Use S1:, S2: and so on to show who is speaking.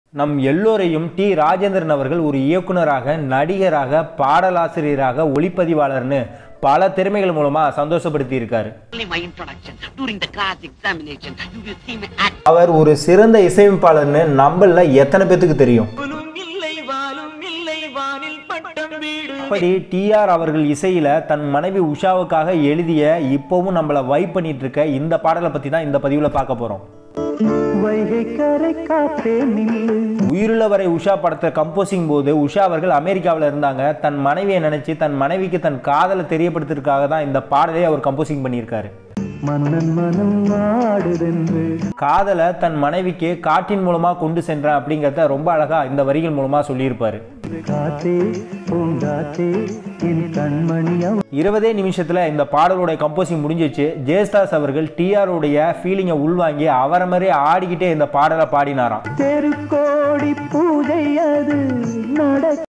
S1: நம் எல்லோரையும் டி ராஜேந்திரன் அவர்கள் ஒரு இயக்குனராக நடிகராக பாடலாசிரியராக ஒளிப்பதிவாளர்னு பல திறமைகள் மூலமா சந்தோஷப்படுத்தி இருக்காரு
S2: Only my introduction. During the class examination, you will see me act.
S1: அவர் ஒரு சிறந்த இசையமைப்பாளர்னு நம்மள எத்தனை பேத்துக்கு தெரியும்
S2: இல்லை வாழும் இல்லை வானில் பட்டம் வீடு
S1: அப்படி டிஆர் அவர்கள் இசையில தன் மனைவி உஷாவுக்காக எழுதிய இப்போவும் நம்மள வைப் பண்ணிட்டு இருக்க இந்த பாடலை பத்தி தான் இந்த பதிவுல பார்க்க போறோம்
S3: வைகை கரை காத்தே நில்லு
S1: உயிருள்ள வரை உஷா படத்தை கம்போசிங் போது உஷா அவர்கள் அமெரிக்காவில் இருந்தாங்க தன் மனைவியை நினைச்சு தன் மனைவிக்கு தன் காதலை தெரியப்படுத்துறதுக்காக தான் இந்த பாடலை அவர் கம்போசிங் பண்ணியிருக்காரு
S3: மன்னன் மனம் ஆடுதென்று
S1: காதலை தன் மனைவிக்கு காற்றின் மூலமா கொண்டு சென்றேன் அப்படிங்கிறத ரொம்ப அழகா இந்த வரிகள் மூலமா சொல்லியிருப்பாரு
S3: காத்தே பூங்காத்தே என் கண்மணியா
S1: இருபதே நிமிஷத்துல இந்த பாடலோட கம்போசிங் முடிஞ்சிச்சு ஜெயஸ்தாஸ் அவர்கள் டிஆர் உடைய ஃபீலிங்கை உள்வாங்கி அவரை மாதிரி ஆடிக்கிட்டே இந்த பாடலை பாடினாராம்
S3: தெருக்கோடி பூஜை அது நட